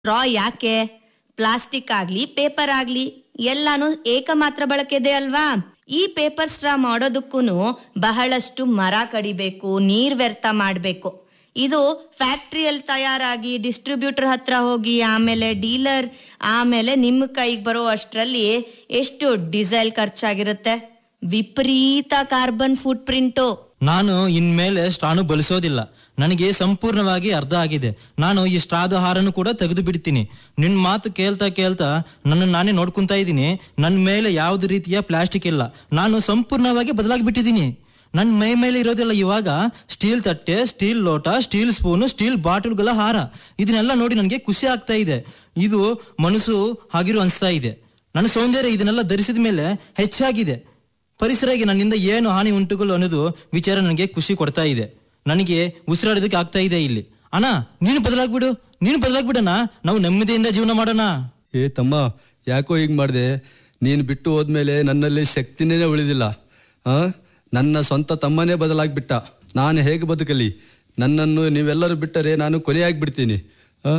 straw ಯಾಕೆ plastic ಆಗ್ಲಿ paper ಆಗ್ಲಿ ಎಲ್ಲಾನು ಏಕಮಾತ್ರ ಬಳಕೆದೆ ಅಲ್ವಾ ಈ ಪೇಪರ್ ಸ್ಟ್ರಾ ಮಾಡೋದಕ್ಕೂನು ಬಹಳಷ್ಟು ಮರ ಕಡಿಬೇಕು ನೀರ್ ವ್ಯರ್ಥ ಮಾಡ್ಬೇಕು ಇದು ಫ್ಯಾಕ್ಟ್ರಿಯಲ್ಲಿ ತಯಾರಾಗಿ ಡಿಸ್ಟ್ರಿಬ್ಯೂಟರ್ ಹತ್ರ ಹೋಗಿ ಆಮೇಲೆ ಡೀಲರ್ ಆಮೇಲೆ ನಿಮ್ಮ ಕೈಗೆ ಬರೋ ಅಷ್ಟರಲ್ಲಿ ಎಷ್ಟು ಡೀಸೆಲ್ ಖರ್ಚಾಗಿರುತ್ತೆ ವಿಪರೀತ ಕಾರ್ಬನ್ ಫುಟ್ ಪ್ರಿಂಟು ನಾನು ಇನ್ಮೇಲೆ ಸ್ಟ್ರಾನು ಬಳಸೋದಿಲ್ಲ ನನಗೆ ಸಂಪೂರ್ಣವಾಗಿ ಅರ್ಧ ಆಗಿದೆ ನಾನು ಈ ಸ್ಟ್ರಾದ ಹಾರನ್ನು ಕೂಡ ತೆಗೆದು ಬಿಡ್ತೀನಿ ನಿನ್ ಮಾತು ಕೇಳ್ತಾ ಕೇಳ್ತಾ ನನ್ನ ನಾನೇ ನೋಡ್ಕೊಂತಾ ಇದ್ದೀನಿ ನನ್ನ ಮೇಲೆ ಯಾವುದೇ ರೀತಿಯ ಪ್ಲಾಸ್ಟಿಕ್ ಇಲ್ಲ ನಾನು ಸಂಪೂರ್ಣವಾಗಿ ಬದಲಾಗಿ ಬಿಟ್ಟಿದ್ದೀನಿ ನನ್ನ ಮೈ ಮೇಲೆ ಇರೋದಿಲ್ಲ ಇವಾಗ ಸ್ಟೀಲ್ ತಟ್ಟೆ ಸ್ಟೀಲ್ ಲೋಟ ಸ್ಟೀಲ್ ಸ್ಪೂನು ಸ್ಟೀಲ್ ಬಾಟಲ್ಗಳ ಹಾರ ಇದನ್ನೆಲ್ಲ ನೋಡಿ ನನಗೆ ಖುಷಿ ಆಗ್ತಾ ಇದೆ ಇದು ಮನಸ್ಸು ಆಗಿರೋ ಅನಿಸ್ತಾ ಇದೆ ನನ್ನ ಸೌಂದರ್ಯ ಇದನ್ನೆಲ್ಲ ಧರಿಸಿದ ಮೇಲೆ ಹೆಚ್ಚಾಗಿದೆ ಪರಿಸರಕ್ಕೆ ನನ್ನಿಂದ ಏನು ಹಾನಿ ಉಂಟುಗಳು ಅನ್ನೋದು ವಿಚಾರ ನನಗೆ ಖುಷಿ ಕೊಡ್ತಾ ಇದೆ ನನಗೆ ಉಸಿರಾಡೋದಕ್ಕೆ ಆಗ್ತಾ ಇದೆ ಇಲ್ಲಿ ಅಣ್ಣ ನೀನು ಬದಲಾಗ್ಬಿಡು ನೀನು ಬದಲಾಗ್ಬಿಡಣ ನಾವು ನೆಮ್ಮದಿಯಿಂದ ಜೀವನ ಮಾಡೋಣ ಏ ತಮ್ಮ ಯಾಕೋ ಹೀಗೆ ಮಾಡಿದೆ ನೀನು ಬಿಟ್ಟು ಹೋದ್ಮೇಲೆ ನನ್ನಲ್ಲಿ ಶಕ್ತಿನೇ ಉಳಿದಿಲ್ಲ ಆ ನನ್ನ ಸ್ವಂತ ತಮ್ಮನೇ ಬದಲಾಗ್ಬಿಟ್ಟ ನಾನು ಹೇಗೆ ಬದುಕಲಿ ನನ್ನನ್ನು ನೀವೆಲ್ಲರೂ ಬಿಟ್ಟರೆ ನಾನು ಕೊನೆಯಾಗ್ಬಿಡ್ತೀನಿ